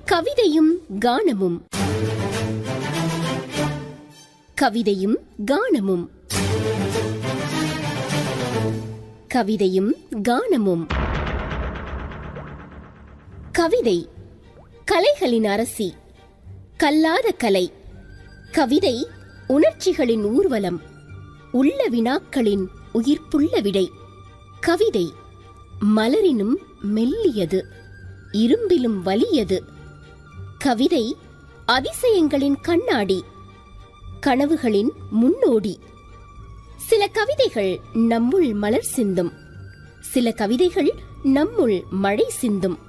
கவிதையும் கானமும் கவிதையும் கானமும் கவிதையும் கானமும் கவிதை கலைகளின் அரசி கல்லாத கலை கவிதை உணர்ச்சிகளின் ஊர்வலம் உள்ள வினாக்களின் உயிர்ப்புள்ள விடை கவிதை மலரினும் மெல்லியது இரும்பிலும் வலியது கவிதை அதிசயங்களின் கண்ணாடி கனவுகளின் முன்னோடி சில கவிதைகள் நம்முள் மலர் சிந்தும் சில கவிதைகள் நம்முள் மழை சிந்தும்